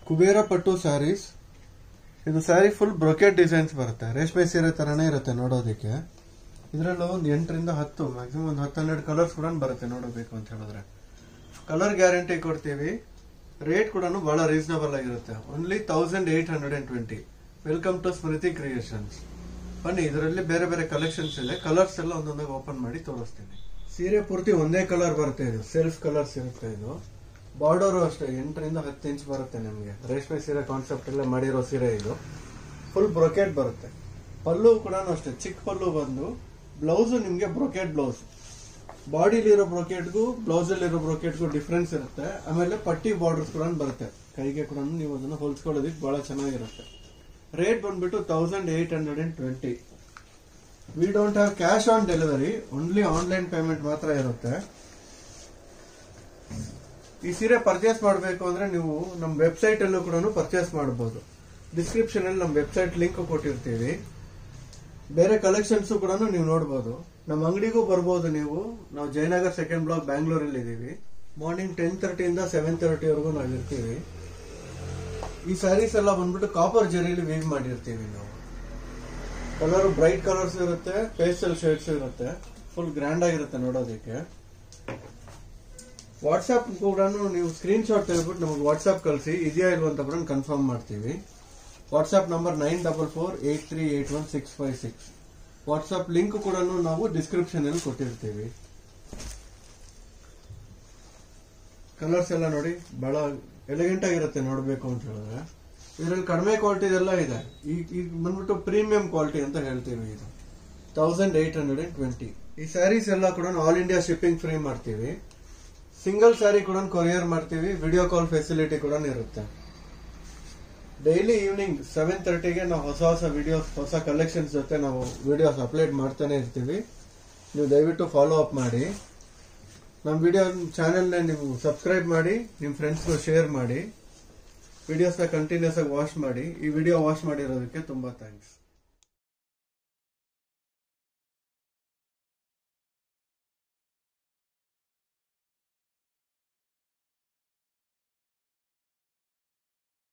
ಕುಬೇರ ಪಟ್ಟು ಸ್ಯಾರೀಸ್ ಇದು sari full brocade designs ಬರುತ್ತೆ ರೇಷ್ಮೆ ಸೀರೆ ತರನೇ ಇರುತ್ತೆ ನೋಡೋದಕ್ಕೆ ಇದರಲ್ಲೂ ಒಂದು ಎಂಟರಿಂದ ಹತ್ತು ಮ್ಯಾಕ್ಸಿಮಮ್ ಒಂದು ಹತ್ತು ಹನ್ನೆರಡು ಕಲರ್ಸ್ ಕೂಡ ಬರುತ್ತೆ ನೋಡಬೇಕು ಅಂತ ಹೇಳಿದ್ರೆ ಕಲರ್ ಗ್ಯಾರಂಟಿ ಕೊಡ್ತೀವಿ ರೇಟ್ ಕೂಡ ಬಹಳ ರೀಸನಬಲ್ ಆಗಿರುತ್ತೆ only thousand eight hundred and twenty welcome to Smriti creations ಬನ್ನಿ ಇದರಲ್ಲಿ ಬೇರೆ ಬೇರೆ ಕಲೆಕ್ಷನ್ಸ್ ಇದೆ ಕಲರ್ಸ್ ಎಲ್ಲ ಒಂದೊಂದಾಗಿ ಓಪನ್ ಮಾಡಿ ತೋರಿಸ್ತೀನಿ ಸೀರೆ ಪೂರ್ತಿ ಒಂದೇ ಕಲರ್ ಬರುತ್ತೆ ಇದು ಸೆಲ್ಫ್ ಕಲರ್ಸ್ ಇರುತ್ತೆ ಇದು ಬಾರ್ಡರು ಅಷ್ಟೇ ಎಂಟರಿಂದ ಹತ್ತು ಇಂಚ್ ಬರುತ್ತೆ ನಿಮಗೆ ರೇಷ್ಮೆ ಸೀರೆ ಕಾನ್ಸೆಪ್ಟ್ ಎಲ್ಲ ಮಾಡಿರೋ ಸೀರೆ ಇದು ಫುಲ್ ಬ್ರೊಕೆಟ್ ಬರುತ್ತೆ ಪಲ್ಲು ಕೂಡ ಅಷ್ಟೇ ಚಿಕ್ಕ ಪಲ್ಲು ಬಂದು ಬ್ಲೌಸು ನಿಮಗೆ ಬ್ರೊಕೆಟ್ ಬ್ಲೌಸ್ ಬಾಡಿಲಿರೋ ಬ್ರೊಕೆಟ್ಗೂ ಬ್ಲೌಸಲ್ಲಿರೋ ಬ್ರೊಕೆಟ್ಗೂ ಡಿಫ್ರೆನ್ಸ್ ಇರುತ್ತೆ ಆಮೇಲೆ ಪಟ್ಟಿ ಬಾರ್ಡರ್ಸ್ ಕೂಡ ಬರುತ್ತೆ ಕೈಗೆ ಕೂಡ ನೀವು ಅದನ್ನು ಹೊಲ್ಸ್ಕೊಳ್ಳೋದಕ್ಕೆ ಬಹಳ ಚೆನ್ನಾಗಿರುತ್ತೆ ರೇಟ್ ಬಂದ್ಬಿಟ್ಟು thousand eight hundred and twenty we don't have cash on delivery only online payment ಮಾತ್ರ ಇರುತ್ತೆ ಈ ಸೀರೆ ಪರ್ಚೇಸ್ ಮಾಡಬೇಕು ಅಂದ್ರೆ ನೀವು ನಮ್ಮ ವೆಬ್ಸೈಟ್ ಅಲ್ಲೂ ಕೂಡ ಪರ್ಚೇಸ್ ಮಾಡಬಹುದು ಡಿಸ್ಕ್ರಿಪ್ಷನ್ ಅಲ್ಲಿ ನಮ್ಮ ವೆಬ್ಸೈಟ್ ಲಿಂಕ್ ಕೊಟ್ಟಿರ್ತೀವಿ ಬೇರೆ ಕಲೆಕ್ಷನ್ಸ್ ಕೂಡ ನೀವು ನೋಡಬಹುದು ನಮ್ಮ ಅಂಗಡಿಗೂ ಬರ್ಬೋದು ನೀವು ನಾವು ಜಯನಗರ್ ಸೆಕೆಂಡ್ ಬ್ಲಾಕ್ ಬ್ಯಾಂಗ್ಳೂರಲ್ಲಿ ಇದೀವಿ ಮಾರ್ನಿಂಗ್ ಟೆನ್ ತರ್ಟಿಯಿಂದ ಸೆವೆನ್ ತರ್ಟಿವರೆಗೂ ನಾವು ಇರ್ತೀವಿ ಈ ಸ್ಯಾರೀಸ್ ಎಲ್ಲ ಬಂದ್ಬಿಟ್ಟು ಕಾಪರ್ ಜರಿಲಿ ವೀವ್ ಮಾಡಿರ್ತೀವಿ ನಾವು ಕಲರ್ ಬ್ರೈಟ್ ಕಲರ್ಸ್ ಇರುತ್ತೆ ಪೇಸ್ಟಲ್ ಶೇಡ್ಸ್ ಇರುತ್ತೆ ಫುಲ್ ಗ್ರ್ಯಾಂಡ್ ಆಗಿರುತ್ತೆ ನೋಡೋದಕ್ಕೆ ವಾಟ್ಸ್ಆಪ್ ಕೂಡ ನೀವು ಸ್ಕ್ರೀನ್ ಶಾಟ್ ತೆಗೆದ್ಬಿಟ್ಟು ನಮಗೆ ವಾಟ್ಸ್ಆಪ್ ಕಳಿಸಿ ಇದೆಯಾ ಇಲ್ವಾ ಅಂತ ಕೂಡ ಕನ್ಫರ್ಮ್ ಮಾಡ್ತೀವಿ WhatsApp number nine double four eight three eight one six five six WhatsApp link ಕೂಡ ನಾವು ಡಿಸ್ಕ್ರಿಪ್ಷನ್ ಅಲ್ಲಿ ಕೊಟ್ಟಿರ್ತೀವಿ ಕಲರ್ಸ್ ಎಲ್ಲ ನೋಡಿ ಬಹಳ ಎಲಿಗೆಂಟ್ ಆಗಿರುತ್ತೆ ನೋಡಬೇಕು ಅಂತ ಹೇಳಿದ್ರೆ ಇದರಲ್ಲಿ ಕಡಿಮೆ ಕ್ವಾಲಿಟಿ ಎಲ್ಲ ಇದೆ ಈಗ ಈಗ ಬಂದ್ಬಿಟ್ಟು ಪ್ರೀಮಿಯಂ ಕ್ವಾಲಿಟಿ ಅಂತ ಹೇಳ್ತೀವಿ ಇದು thousand eight hundred and twenty ಈ ಸ್ಯಾರೀಸ್ ಎಲ್ಲ ಕೂಡ ಆಲ್ ಇಂಡಿಯಾ ಶಿಪ್ಪಿಂಗ್ ಫ್ರೀ ಮಾಡ್ತೀವಿ ಸಿಂಗಲ್ ಸ್ಯಾರಿ ಕೂಡ ಕೊರಿಯರ್ ಮಾಡ್ತೀವಿ ವಿಡಿಯೋ ಕಾಲ್ ಫೆಸಿಲಿಟಿ ಕೂಡ ಇರುತ್ತೆ ಡೈಲಿ ಈವ್ನಿಂಗ್ ಸೆವೆನ್ ತರ್ಟಿಗೆ ನಾವು ಹೊಸ ಹೊಸ ವಿಡಿಯೋಸ್ ಹೊಸ ಕಲೆಕ್ಷನ್ಸ್ ಜೊತೆ ನಾವು ವಿಡಿಯೋಸ್ ಅಪ್ಲೋಡ್ ಮಾಡ್ತಾನೆ ಇರ್ತೀವಿ ನೀವು ದಯವಿಟ್ಟು ಫಾಲೋ ಅಪ್ ಮಾಡಿ ನಮ್ಮ ವಿಡಿಯೋ ಚಾನೆಲ್ನ ನೀವು ಸಬ್ಸ್ಕ್ರೈಬ್ ಮಾಡಿ ನಿಮ್ಮ ಫ್ರೆಂಡ್ಸ್ಗೂ ಶೇರ್ ಮಾಡಿ ವಿಡಿಯೋಸ್ನ ಕಂಟಿನ್ಯೂಸ್ ಆಗಿ ವಾಚ್ ಮಾಡಿ ಈ ವಿಡಿಯೋ ವಾಚ್ ಮಾಡಿರೋದಕ್ಕೆ ತುಂಬಾ ಥ್ಯಾಂಕ್ಸ್